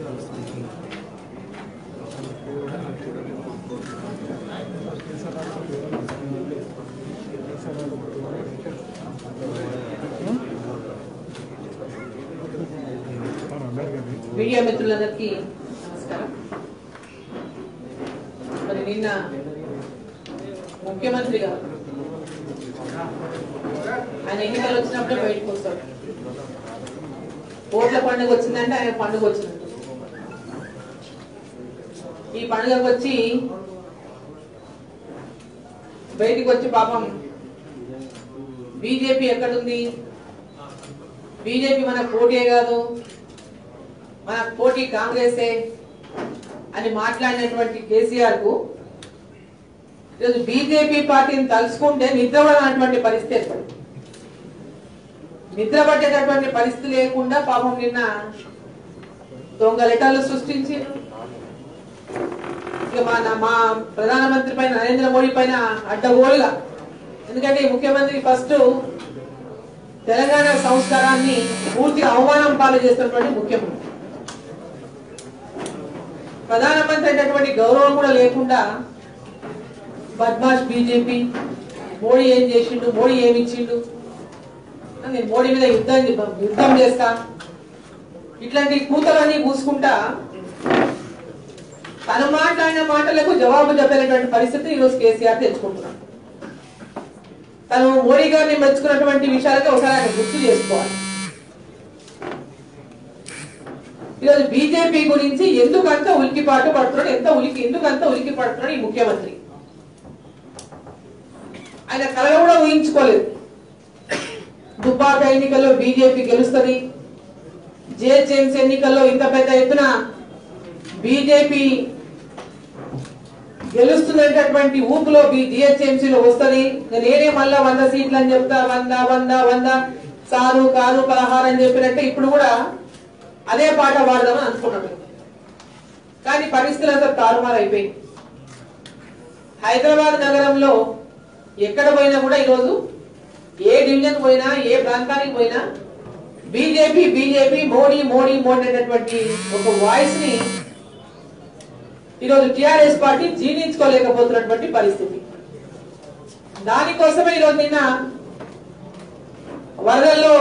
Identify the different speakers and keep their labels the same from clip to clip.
Speaker 1: Media మిత్రులందరికీ నమస్కారం మరి నిన్న ముఖ్యమంత్రి గారు ఆయన ఎన్నికలు వచ్చినప్పుడే బయటకు వస్తాడు ఓట్ల పండుగ వచ్చిందంటే ఆయన పండుగ వచ్చినట్టు ఈ పండుగకు వచ్చి బయటికి వచ్చి పాపం బీజేపీ ఎక్కడుంది బీజేపీ మన పోటీ కాదు మన పోటీ కాంగ్రెసే అని మాట్లాడినటువంటి కేసీఆర్ కు ఈరోజు బీజేపీ పార్టీని తలుచుకుంటే నిద్ర పడనటువంటి పరిస్థితి ఏర్పడింది నిద్ర పట్టేటటువంటి పరిస్థితి లేకుండా పాపం నిన్న దొంగ లెటర్లు సృష్టించి ఇక మా మా ప్రధానమంత్రి పైన నరేంద్ర మోడీ పైన అడ్డగోలుగా ఎందుకంటే ఈ ముఖ్యమంత్రి ఫస్ట్ తెలంగాణ సంస్కారాన్ని పూర్తిగా అవమానం పాలు చేస్తున్నటువంటి ముఖ్యమంత్రి ప్రధానమంత్రి అయినటువంటి గౌరవం కూడా లేకుండా బద్మాష్ బీజేపీ మోడీ ఏం చేసిండు మోడీ ఏమి ఇచ్చిండు నేను మోడీ మీద యుద్ధం యుద్ధం చేస్తా ఇట్లాంటి కూతలన్నీ పూసుకుంటా తను మాట్లాడిన మాటలకు జవాబు చెప్పేటటువంటి పరిస్థితి ఈరోజు కేసీఆర్ తెచ్చుకుంటున్నాడు తను మోడీ గారిని మెచ్చుకున్నటువంటి విషయాలకి ఒకసారి ఆయన గుర్తు చేసుకోవాలి ఈరోజు బీజేపీ గురించి ఎందుకు అంత ఉలికిపాటు పడుతున్నాడు ఎంత ఉలికి ఎందుకు అంత ఉలికి పడుతున్నాడు ఈ ముఖ్యమంత్రి ఆయన కళ కూడా ఊహించుకోలేదు దుబ్బాక ఎన్నికల్లో బీజేపీ గెలుస్తుంది జిహెచ్ఎంసీ ఎన్నికల్లో ఇంత పెద్ద ఎత్తున బీజేపీ గెలుస్తున్నటువంటి ఊపులో జిహెచ్ఎంసీలో వస్తుంది నేనే మళ్ళా వంద సీట్లు అని చెప్తా వంద వంద వంద సారు కారు పదహారు అని చెప్పినట్టే ఇప్పుడు కూడా అదే పాట పాడదామని అనుకున్నాడు కానీ పరిస్థితులు అంతా తారుమారు అయిపోయింది హైదరాబాద్ నగరంలో ఎక్కడ పోయినా కూడా ఈరోజు ఏ డివిజన్ పోయినా ఏ ప్రాంతానికి పోయినా బీజేపీ బీజేపీ మోడీ మోడీ మోడీ అనేటువంటి ఒక వాయిస్ ని ఈరోజు టిఆర్ఎస్ పార్టీ జీర్ణించుకోలేకపోతున్నటువంటి పరిస్థితి దానికోసమే ఈరోజు నిన్న వరదల్లో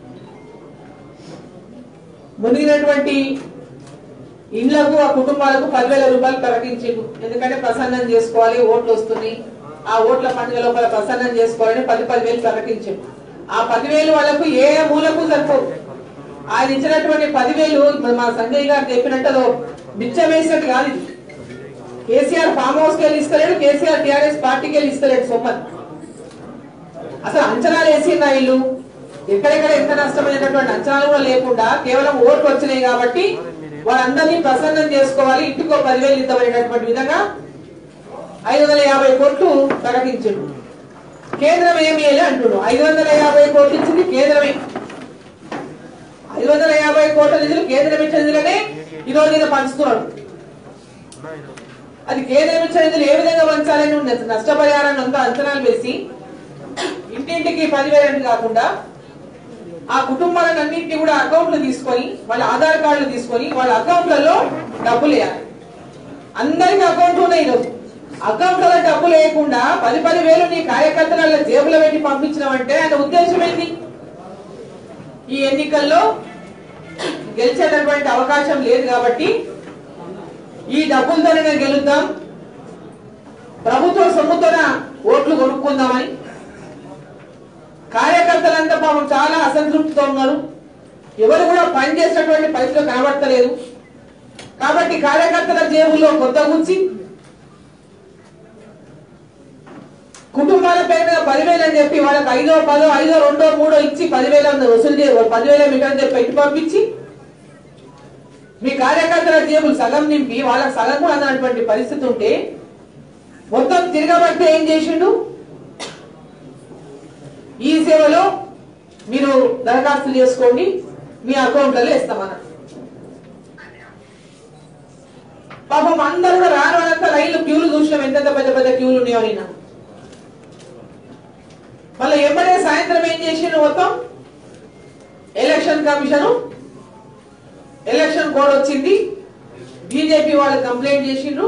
Speaker 1: మునిగినటువంటి ఇండ్లకు ఆ కుటుంబాలకు పదివేల రూపాయలు ప్రకటించిండు ఎందుకంటే ప్రసన్నం చేసుకోవాలి ఓట్లు వస్తున్నాయి ఆ ఓట్ల పండుగ లోపల ప్రసన్నం చేసుకోవాలని పది పదివేలు ప్రకటించిండు ఆ పదివేలు వాళ్ళకు ఏ మూలకు సరిపోవు ఆయన ఇచ్చినటువంటి పదివేలు ఇప్పుడు మా సంజయ్ గారు చెప్పినట్టు అదో బిచ్చం వేసినట్టు కాదు ఇది కేసీఆర్ ఫామ్ హౌస్ కి వెళ్ళి ఇస్తలేడు కేసీఆర్ టిఆర్ఎస్ పార్టీకి వెళ్ళి ఇస్తలేడు సొమ్మత్ అసలు అంచనాలు వేసిందా వీళ్ళు ఎక్కడెక్కడ ఎంత నష్టమైనటువంటి అంచనాలు కూడా లేకుండా కేవలం ఓట్లు వచ్చినాయి కాబట్టి వాళ్ళందరినీ ప్రసన్నం చేసుకోవాలి ఇంటికో పదివేలు ఇద్దామనేటటువంటి విధంగా ఐదు వందల యాభై కోట్లు ప్రకటించిండు కేంద్రం ఏమి వేయాలి అంటున్నాడు ఐదు వందల యాభై కోట్లు ఇచ్చింది కేంద్రమే ఐదు వందల యాభై కోట్ల నిధులు కేంద్రం ఇచ్చిన నిధులనే ఈ రోజు ఈయన పంచుతున్నాడు అది కేంద్రం ఇచ్చిన నిధులు ఏ విధంగా పంచాలని ఉన్నది నష్టపరిహారాన్ని అంతా అంచనాలు వేసి ఇంటింటికి పదివేలని కాకుండా ఆ కుటుంబాలను అన్నింటినీ కూడా అకౌంట్లు తీసుకొని వాళ్ళ ఆధార్ కార్డులు తీసుకొని వాళ్ళ అకౌంట్లలో డబ్బులు వేయాలి అందరికి అకౌంట్లు ఉన్నాయి ఈరోజు అకౌంట్లలో డబ్బులు వేయకుండా పది పది వేలు నీ కార్యకర్తల జేబులో పెట్టి పంపించినామంటే ఆయన ఉద్దేశం ఏంటి ఈ ఎన్నికల్లో గెలిచేటటువంటి అవకాశం లేదు కాబట్టి ఈ డబ్బులతోనే నేను గెలుద్దాం ప్రభుత్వ సొమ్ముతోన ఓట్లు కొనుక్కుందామని కార్యకర్తలంతా పాపం చాలా అసంతృప్తితో ఉన్నారు ఎవరు కూడా పని చేసినటువంటి పరిస్థితులు కనబడతలేదు కాబట్టి కార్యకర్తల జేబుల్లో కొత్త గుంచి కుటుంబాల పేరు మీద పదివేలు అని చెప్పి వాళ్ళకి ఐదో పదో ఐదో రెండో మూడో ఇచ్చి పదివేల వసూలు చే పదివేల మీకు అని చెప్పి పెట్టి పంపించి మీ కార్యకర్తల జేబులు సగం నింపి వాళ్ళకి సగం కూడా అన్నటువంటి పరిస్థితి ఉంటే మొత్తం తిరగబట్టి ఏం చేసిండు ఈ సేవలో మీరు దరఖాస్తులు చేసుకోండి మీ అకౌంట్లలో ఇస్తామన్నారు పాపం అందరూ కూడా రాను వాళ్ళంతా లైన్లు క్యూలు చూసినాం ఎంత పెద్ద పెద్ద క్యూలు ఉన్నాయో నిన్న మళ్ళీ ఎమ్మడే సాయంత్రం ఏం చేసిండు మొత్తం ఎలక్షన్ కమిషన్ ఎలక్షన్ కోడ్ వచ్చింది బీజేపీ వాళ్ళు కంప్లైంట్ చేసిండ్రు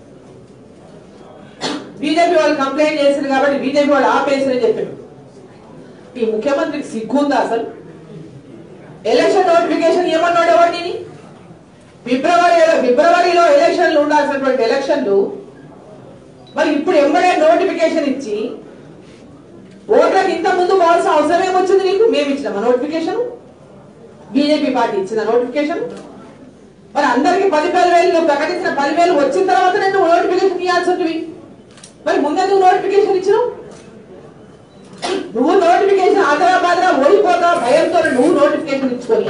Speaker 1: బీజేపీ వాళ్ళు కంప్లైంట్ చేసిండ్రు కాబట్టి బీజేపీ వాళ్ళు ఆపేసిరని చెప్పారు ఈ ముఖ్యమంత్రికి సిగ్గుందా అసలు ఎలక్షన్ నోటిఫికేషన్ ఏమన్నాడు ఎవరిని ఫిబ్రవరి ఫిబ్రవరిలో ఎలక్షన్లు ఉండాల్సినటువంటి ఎలక్షన్లు మరి ఇప్పుడు ఎంబడే నోటిఫికేషన్ ఇచ్చి ఓట్లకు ఇంత ముందు పోవాల్సిన అవసరం ఏమొచ్చింది నీకు మేము ఇచ్చినామా నోటిఫికేషన్ బీజేపీ పార్టీ ఇచ్చిన నోటిఫికేషన్ మరి అందరికి పదివేల వేలు నువ్వు ప్రకటించిన పదివేలు వచ్చిన తర్వాత నేను నోటిఫికేషన్ ఇవ్వాల్సి ఉంటుంది మరి ముందెందుకు నోటిఫికేషన్ ఇచ్చినావు నువ్వు నోటిఫికేషన్ ఆదరాబాద్రా ఓడిపోతా భయంతో నువ్వు నోటిఫికేషన్ ఇచ్చుకొని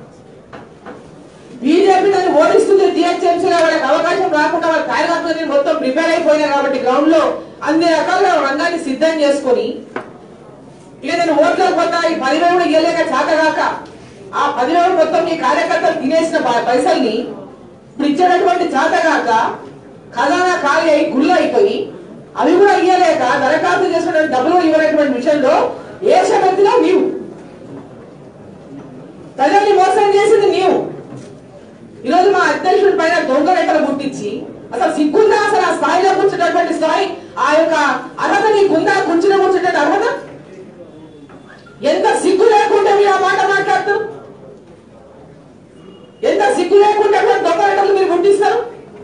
Speaker 1: బీజేపీ దాన్ని ఓడిస్తుంది జిహెచ్ఎంసీ వాళ్ళకి అవకాశం రాకుండా వాళ్ళ కార్యకర్తలు మొత్తం ప్రిపేర్ అయిపోయినా కాబట్టి గ్రౌండ్ లో అన్ని రకాలుగా రంగాన్ని సిద్ధం చేసుకొని ఇక నేను ఓట్లకు పోతా ఈ పదివేలు కూడా ఇవ్వలేక చేతగాక ఆ పదివేలు మొత్తం నీ కార్యకర్తలు తినేసిన ప- పైసల్ని ఇప్పుడు ఇచ్చేటటువంటి చేతగాక ఖజానా ఖాళీ అయి గుళ్ళు అయిపోయి అవి కూడా ఇయ్యలేక దరఖాస్తు చేసినటువంటి డబ్బులు కూడా ఇవ్వనటువంటి విషయంలో ఏ శక్తిలో నీవు ప్రజల్ని మోసం చేసింది నీవు ఈరోజు మా అధ్యక్షుడి పైన దొంగ రెక్కలు గుర్తించి అసలు సిగ్గుందా అసలు ఆ స్థాయిలో కూర్చున్నటువంటి స్థాయి ఆ యొక్క అర్హత నీకుందా కూర్చుని కూర్చున్నటువంటి అర్హత ఎంత సిగ్గు లేకుండా మీరు ఆ మాట మాట్లాడతారు ఎంత సిగ్గు లేకుండా అటువంటి దొంగ రెక్కలు మీరు గుర్తిస్తారు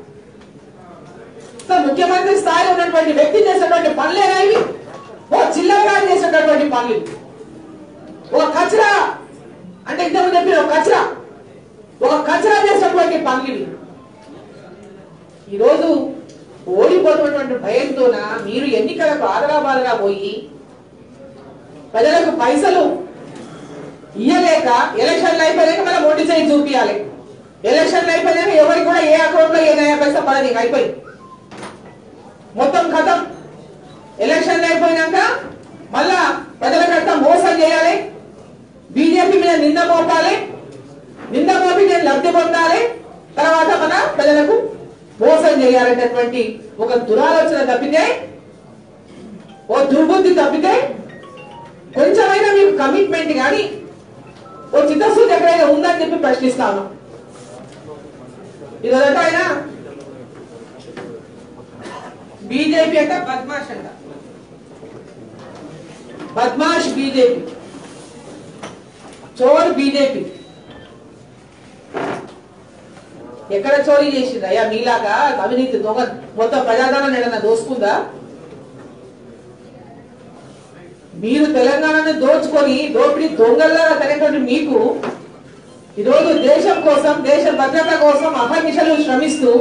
Speaker 1: అసలు ముఖ్యమంత్రి స్థాయిలో ఉన్నటువంటి వ్యక్తి చేసినటువంటి పనులేనా ఇవి ఓ చిల్లరగా చేసినటువంటి పనులు ఇవి. ఒక కచరా అంటే ఇంతకు చెప్పిన ఒక కచరా ఒక కచరా చేసినటువంటి పనులు ఇవి. ఈరోజు ఓడిపోతున్నటువంటి భయంతోన మీరు ఎన్నికలకు ఆదరాబాదరా పోయి ప్రజలకు పైసలు ఇయ్యలేక ఎలక్షన్లు అయిపోయాక మనం ఓటు చేయి చూపియాలి ఎలక్షన్లు అయిపోయాక ఎవరికి కూడా ఏ అకౌంట్ లో ఏ నయా పైసా పడదు ఇక అయిపోయి మొత్తం కథం ఎలక్షన్లు అయిపోయినాక మళ్ళా ప్రజలకంతా మోసం చేయాలి బీజేపీ మీద నింద మోపాలి నింద మోపి నేను లబ్ధి పొందాలి తర్వాత మన ప్రజలకు మోసం చేయాలనేటువంటి ఒక దురాలోచన తప్పితే ఓ దుర్బుద్ధి తప్పితే కొంచెమైనా మీకు కమిట్మెంట్ కానీ ఓ చిత్తశుద్ధి ఎక్కడైనా ఉందని చెప్పి ప్రశ్నిస్తాను ఇదంతా ఆయన బీజేపీ అంట బద్మాష్ అంట బద్మాష్ బీజేపీ చోర్ బీజేపీ ఎక్కడ చోరీ చేసింది అయ్యా మీలాగా అవినీతి దొంగ మొత్తం ప్రజాధనం ఏదైనా దోసుకుందా మీరు తెలంగాణను దోచుకొని దోపిడీ దొంగల్లాగా తనేటువంటి మీకు ఈరోజు దేశం కోసం దేశ భద్రత కోసం అహర్నిశలు శ్రమిస్తూ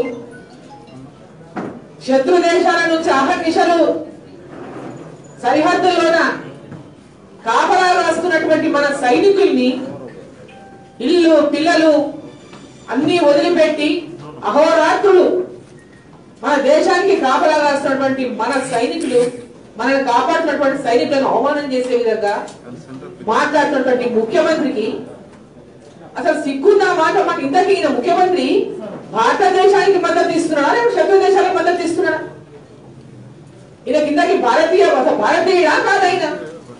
Speaker 1: శత్రు దేశాల నుంచి అహర్నిశలు సరిహద్దుల్లోన కాపలా రాస్తున్నటువంటి మన సైనికుల్ని ఇల్లు పిల్లలు అన్ని వదిలిపెట్టి అహోరాత్రులు మన దేశానికి కాపలా రాస్తున్నటువంటి మన సైనికులు మనల్ని కాపాడుతున్నటువంటి సైనికులను అవమానం చేసే విధంగా మాట్లాడుతున్నటువంటి ముఖ్యమంత్రికి అసలు సిగ్గున్న మాట మాకు ఇంతకీ ఈయన ముఖ్యమంత్రి భారతదేశానికి మద్దతు ఇస్తున్నాడా లేకపోతే శత్రు దేశాలకు మద్దతు ఇస్తున్నాడా ఈయన కిందకి భారతీయ అసలు భారతీయుడా కాదైనా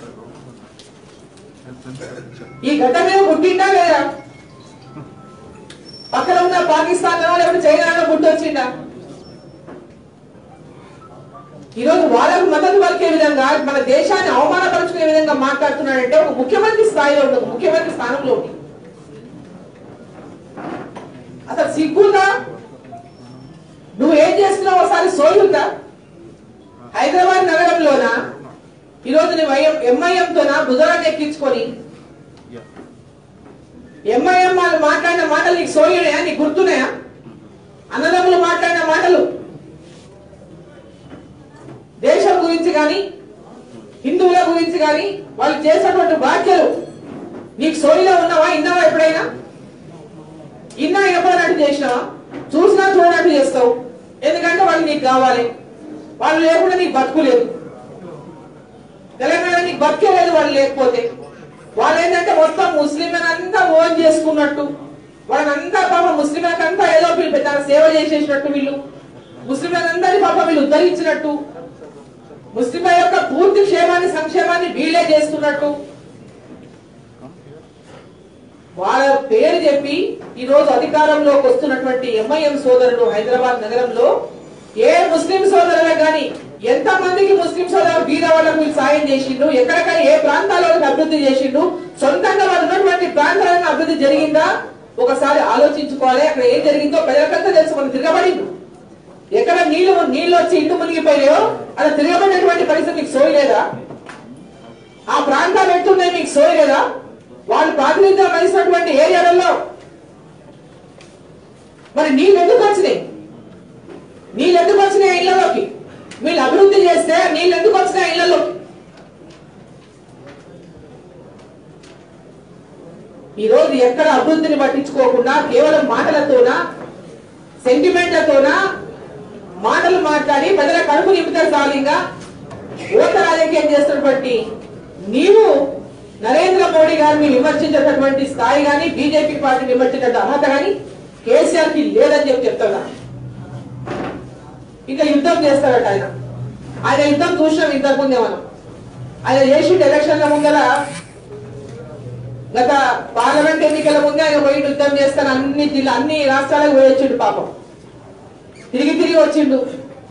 Speaker 1: ఈ గడ్డ మీద పుట్టిండా లేదా పక్కన ఉన్న పాకిస్తాన్ లో లేకపోతే చైనాలో పుట్టొచ్చిండా ఈరోజు వాళ్ళకు మద్దతు పలికే విధంగా మన దేశాన్ని అవమానపరుచుకునే విధంగా మాట్లాడుతున్నాడంటే ఒక ముఖ్యమంత్రి స్థాయిలో ఉంది ఒక ముఖ్యమంత్రి స్థానంలో ఉంది అసలు సిగ్గుందా నువ్వు ఏం చేస్తున్నావు ఒకసారి సోయుందా హైదరాబాద్ నగరంలోన ఈరోజు నువ్వు ఎంఐఎం తోన భుజాన్ని ఎక్కించుకొని ఎంఐఎం వాళ్ళు మాట్లాడిన మాటలు నీకు సోయున్నాయా నీకు గుర్తున్నాయా అన్నదమ్ములు మాట్లాడిన మాటలు దేశం గురించి కానీ హిందువుల గురించి కానీ వాళ్ళు చేసినటువంటి వ్యాఖ్యలు నీకు సోయిలో ఉన్నావా ఇన్నావా ఎప్పుడైనా ఇన్నా ఎప్పుడైనట్టు చేసినావా చూసినా చూడనట్టు చేస్తావు ఎందుకంటే వాళ్ళు నీకు కావాలి వాళ్ళు లేకుండా నీకు బతుకు లేదు తెలంగాణ నీకు బతికే లేదు వాళ్ళు లేకపోతే వాళ్ళు ఏంటంటే మొత్తం ముస్లిం అంతా ఓన్ చేసుకున్నట్టు వాళ్ళనంతా పాపం ముస్లింలకంతా ఏదో వీళ్ళు పెద్ద సేవ చేసేసినట్టు వీళ్ళు ముస్లింలందరి పాపం వీళ్ళు ఉద్ధరించినట్టు ముస్లింల యొక్క పూర్తి క్షేమాన్ని సంక్షేమాన్ని వీళ్ళే చేస్తున్నట్టు వాళ్ళ పేరు చెప్పి ఈ రోజు అధికారంలోకి వస్తున్నటువంటి ఎంఐఎం సోదరుడు హైదరాబాద్ నగరంలో ఏ ముస్లిం సోదరులకు కానీ ఎంత మందికి ముస్లిం సోదరులు బీద వాళ్ళకు వీళ్ళు సాయం చేసిండు ఎక్కడెక్కడ ఏ ప్రాంతాల్లో అభివృద్ధి చేసిండు సొంతంగా వాళ్ళు ఉన్నటువంటి ప్రాంతాలను అభివృద్ధి జరిగిందా ఒకసారి ఆలోచించుకోవాలి అక్కడ ఏం జరిగిందో ప్రజలకంతా తెలుసు మనం తిరగబడింది ఎక్కడ నీళ్లు నీళ్లు వచ్చి ఇంటి మునిగిపోయాయో అలా తిరగబడినటువంటి పరిస్థితి మీకు సోయలేదా ఆ ప్రాంతాలు ఎట్టున్నాయి మీకు సోయలేదా వాళ్ళు ప్రాతినిధ్యం వహిస్తున్నటువంటి ఏరియాలలో మరి నీళ్ళు ఎందుకు వచ్చినాయి నీళ్ళు ఎందుకు వచ్చినాయి ఇళ్లలోకి వీళ్ళు అభివృద్ధి చేస్తే నీళ్ళు ఎందుకు వచ్చినాయి ఇళ్లలోకి ఈ రోజు ఎక్కడ అభివృద్ధిని పట్టించుకోకుండా కేవలం మాటలతోనా సెంటిమెంట్లతోనా మాటలు మాట్లాడి ప్రజల కడుపు నింపితే చాలింగా ఓట రాజకీయం చేస్తున్నటువంటి నీవు నరేంద్ర మోడీ గారిని విమర్శించేటటువంటి స్థాయి గాని బీజేపీ పార్టీని విమర్శించే అర్హత గాని కేసీఆర్ కి లేదని చెప్పి చెప్తున్నా ఇంకా యుద్ధం చేస్తాడట ఆయన ఆయన యుద్ధం చూసినాం ఇంతకు ముందే మనం ఆయన చేసిండు ఎలక్షన్ల ముందర గత పార్లమెంట్ ఎన్నికల ముందే ఆయన పోయి యుద్ధం చేస్తాను అన్ని జిల్లా అన్ని రాష్ట్రాలకు పోయి వచ్చిండు పాపం తిరిగి తిరిగి వచ్చిండు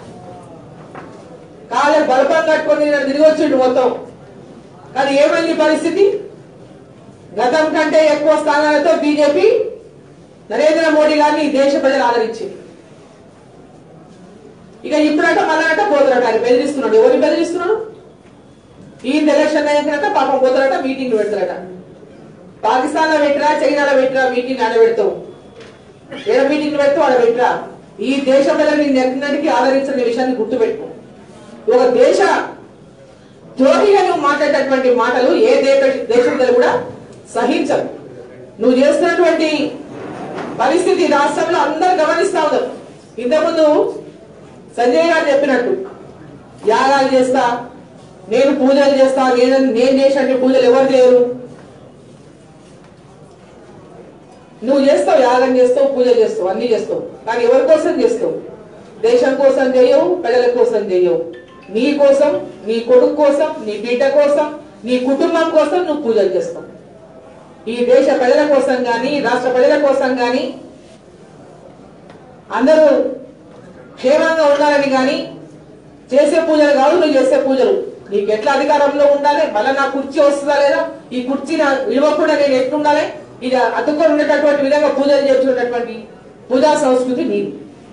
Speaker 1: కాలే బలపం కట్టుకొని ఈయన తిరిగి వచ్చిండు మొత్తం కానీ ఏమైంది పరిస్థితి గతం కంటే ఎక్కువ స్థానాలతో బీజేపీ నరేంద్ర మోడీ గారిని ఈ దేశ ప్రజలు ఆదరించింది ఇక ఇప్పుడంట మళ్ళాట పోతున్నట ఆయన బెదిరిస్తున్నాడు ఎవరిని బెదిరిస్తున్నాడు ఈ ఎలక్షన్ అయిన తర్వాత పాపం పోతారట మీటింగ్ పెడతారట పాకిస్తాన్ లో పెట్టిరా చైనాలో పెట్టిరా మీటింగ్ ఆడ పెడతావు ఏ మీటింగ్ పెడతావు ఆడ పెట్టిరా ఈ దేశ ప్రజలు నిన్ను ఎన్నటికీ ఆదరించిన విషయాన్ని గుర్తుపెట్టుకో ఒక దేశ ద్రోహిగా నువ్వు మాట్లాడేటటువంటి మాటలు ఏ దేశ దేశ ప్రజలు కూడా సహించరు నువ్వు చేస్తున్నటువంటి పరిస్థితి రాష్ట్రంలో అందరూ గమనిస్తా ఉన్నారు ఇంతకుముందు సంజయ్ గారు చెప్పినట్టు యాగాలు చేస్తా నేను పూజలు చేస్తా నేను నేను చేసినట్టు పూజలు ఎవరు చేయరు నువ్వు చేస్తావు యాగం చేస్తావు పూజ చేస్తావు అన్ని చేస్తావు కానీ ఎవరి కోసం చేస్తావు దేశం కోసం చేయవు ప్రజల కోసం చేయవు నీ కోసం నీ కొడుకు కోసం నీ బిడ్డ కోసం నీ కుటుంబం కోసం నువ్వు పూజలు చేస్తావు ఈ దేశ ప్రజల కోసం గాని రాష్ట్ర ప్రజల కోసం గాని అందరూ క్షేమంగా ఉండాలని గాని చేసే పూజలు కాదు నువ్వు చేసే పూజలు నీకు ఎట్లా అధికారంలో ఉండాలి మళ్ళీ నా కుర్చీ వస్తుందా లేదా ఈ కుర్చీ నా ఇవ్వకుండా నేను ఎట్లుండాలి ఇది అతుక్కొని ఉండేటటువంటి విధంగా పూజలు చేస్తున్నటువంటి పూజా సంస్కృతి నీది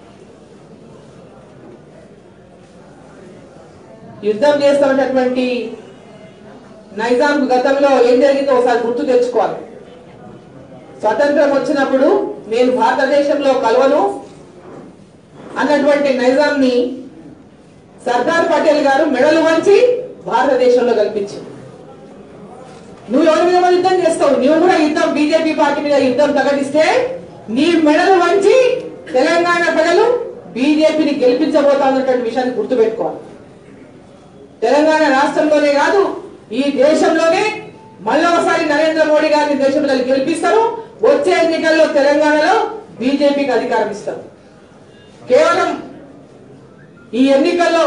Speaker 1: యుద్ధం చేస్తున్నటువంటి నైజాం గతంలో ఏం జరిగిందో ఒకసారి గుర్తు తెచ్చుకోవాలి స్వతంత్రం వచ్చినప్పుడు నేను భారతదేశంలో కలవను అన్నటువంటి నైజాంని సర్దార్ పటేల్ గారు మెడలు వంచి భారతదేశంలో కల్పించింది నువ్వు ఎవరి మీద యుద్ధం చేస్తావు నువ్వు కూడా యుద్ధం బీజేపీ పార్టీ మీద యుద్ధం ప్రకటిస్తే నీ మెడలు వంచి తెలంగాణ ప్రజలు బీజేపీని గెలిపించబోతా ఉన్నటువంటి విషయాన్ని గుర్తుపెట్టుకోవాలి తెలంగాణ రాష్ట్రంలోనే కాదు ఈ దేశంలోనే మళ్ళీ ఒకసారి నరేంద్ర మోడీ గారిని దేశ ప్రజలు గెలిపిస్తారు వచ్చే ఎన్నికల్లో తెలంగాణలో బీజేపీకి అధికారం ఇస్తారు కేవలం ఈ ఎన్నికల్లో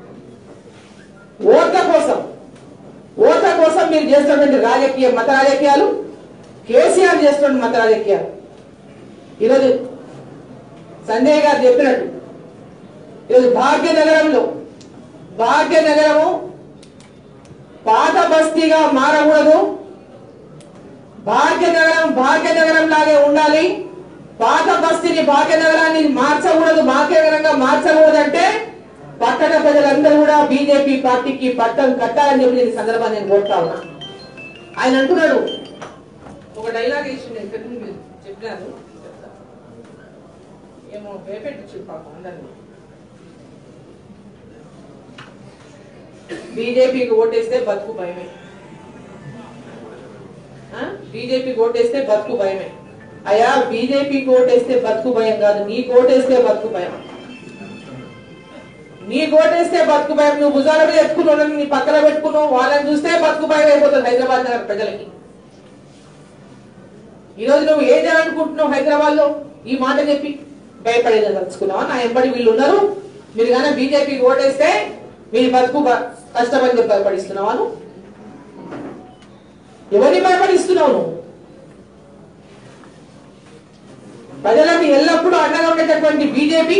Speaker 1: ఓట్ల కోసం ఓట్ల కోసం మీరు చేస్తున్నటువంటి రాజకీయ మత రాజకీయాలు కేసీఆర్ చేస్తున్న మత రాజకీయాలు ఈరోజు సంజయ్ గారు చెప్పినట్టు ఈరోజు భాగ్యనగరంలో భాగ్యనగరము పాత బస్తీగా మారకూడదు భాగ్యనగరం భాగ్యనగరం లాగే ఉండాలి పాత బస్తీని భాగ్యనగరాన్ని మార్చకూడదు భాగ్యనగరంగా మార్చకూడదు అంటే పట్టణ ప్రజలందరూ కూడా బీజేపీ పార్టీకి పట్టం కట్టాలని చెప్పి నేను ఈ సందర్భాన్ని నేను కోరుతా ఉన్నా ఆయన అంటున్నాడు ఒక డైలాగ్ ఇచ్చిండు ఇంతకు ముందు చెప్పినారు చెప్తా. ఏమో భయపెట్టించు పాపం అందరినీ బీజేపీకి ఓటేస్తే బతుకు భయమే ఆ? బీజేపీకి ఓటేస్తే బతుకు భయమే అయ్యా బీజేపీకి ఓటేస్తే బతుకు భయం కాదు నీకు ఓటేస్తే బతుకు భయం నీకు ఓటేస్తే బతుకు భయం నువ్వు భుజాల మీద ఎత్తుకున్నావు నీ పక్కన పెట్టుకున్నావు వాళ్ళని చూస్తే బతుకు భయం అయిపోతుంది హైదరాబాద్ నగర ప్రజలకి ఈ రోజు నువ్వు ఏం చేయాలనుకుంటున్నావు హైదరాబాద్ లో ఈ మాట చెప్పి భయపడేది తలుచుకున్నావా నా ఎంబడి వీళ్ళు ఉన్నారు మీరు కానీ బీజేపీకి ఓటేస్తే మీ బతుకు బ- కష్టమని చెప్పి భయపడిస్తున్నావా నువ్వు ఎవరిని భయపడిస్తున్నావు నువ్వు ప్రజలకు ఎల్లప్పుడూ అండగా ఉండేటటువంటి బీజేపీ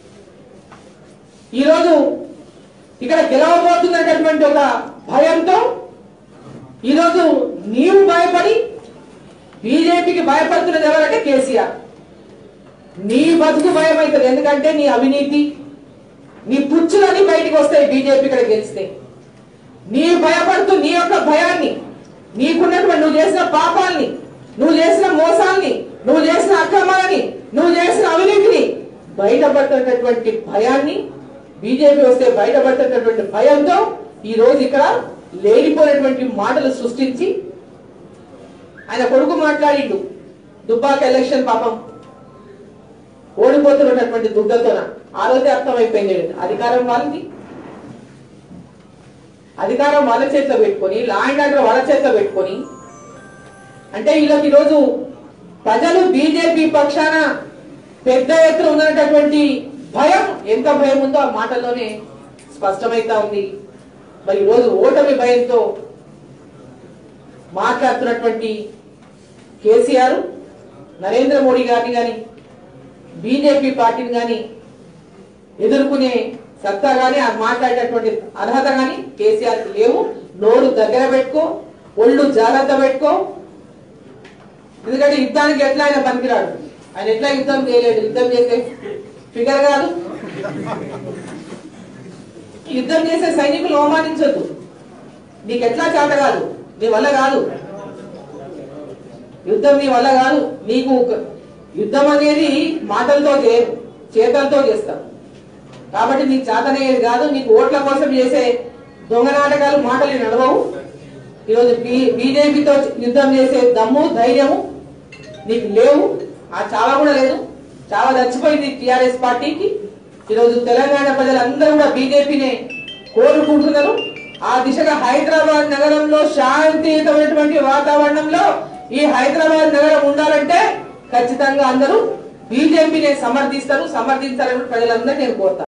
Speaker 1: ఈరోజు ఇక్కడ గెలవబోతున్నటువంటి ఒక భయంతో ఈరోజు నీవు భయపడి బీజేపీకి భయపడుతున్నది ఎవరంటే కేసీఆర్ నీ బతుకు భయం అవుతుంది ఎందుకంటే నీ అవినీతి నీ పుచ్చులని బయటికి వస్తాయి బీజేపీ ఇక్కడ గెలిస్తే నీ భయపడుతూ నీ యొక్క భయాన్ని నీకున్నటువంటి నువ్వు చేసిన పాపాల్ని నువ్వు చేసిన మోసాల్ని నువ్వు చేసిన అక్రమాలని నువ్వు చేసిన అవినీతిని బయటపడుతున్నటువంటి భయాన్ని బీజేపీ వస్తే బయటపడుతున్నటువంటి భయంతో ఈ రోజు ఇక్కడ లేనిపోయినటువంటి మాటలు సృష్టించి ఆయన కొడుకు మాట్లాడిండు దుబ్బాక ఎలక్షన్ పాపం ఓడిపోతున్నటువంటి దుడ్డతోన ఆ రోజే అర్థమైపోయింది అధికారం వాళ్ళది అధికారం వాళ్ళ చేతిలో పెట్టుకొని లా అండ్ ఆర్డర్ వాళ్ళ చేతిలో పెట్టుకొని అంటే వీళ్ళకి ఈరోజు ప్రజలు బీజేపీ పక్షాన పెద్ద ఎత్తున ఉన్నటువంటి భయం ఎంత భయం ఉందో ఆ మాటల్లోనే స్పష్టమైతా ఉంది మరి ఈరోజు ఓటమి భయంతో మాట్లాడుతున్నటువంటి కేసీఆర్ నరేంద్ర మోడీ గారిని కానీ బీజేపీ పార్టీని కానీ ఎదుర్కొనే సత్తా కానీ ఆ మాట్లాడేటటువంటి అర్హత కానీ కేసీఆర్ లేవు నోరు దగ్గర పెట్టుకో ఒళ్ళు జాగ్రత్త పెట్టుకో ఎందుకంటే యుద్ధానికి ఎట్లా ఆయన పనికిరాడు ఆయన ఎట్లా యుద్ధం చేయలేడు యుద్ధం చేసే ఫిగర్ కాదు యుద్ధం చేసే సైనికులు అవమానించొద్దు నీకు ఎట్లా చేత కాదు నీ వల్ల కాదు యుద్ధం నీ వల్ల కాదు నీకు ఒక- యుద్ధం అనేది మాటలతో చేయరు చేతలతో చేస్తాం కాబట్టి నీకు చేతనయ్యేది కాదు నీకు ఓట్ల కోసం చేసే దొంగ నాటకాలు మాటలు నడవవు ఈరోజు బీ- బీజేపీతో యుద్ధం చేసే దమ్ము ధైర్యము నీకు లేవు ఆ చావ కూడా లేదు చావ చచ్చిపోయింది టిఆర్ఎస్ పార్టీకి ఈరోజు తెలంగాణ ప్రజలందరూ కూడా బీజేపీనే కోరుకుంటున్నారు ఆ దిశగా హైదరాబాద్ నగరంలో శాంతియుతమైనటువంటి వాతావరణంలో ఈ హైదరాబాద్ నగరం ఉండాలంటే ఖచ్చితంగా అందరూ బీజేపీనే సమర్థిస్తారు సమర్థించాలని ప్రజలందరూ నేను కోరుతాను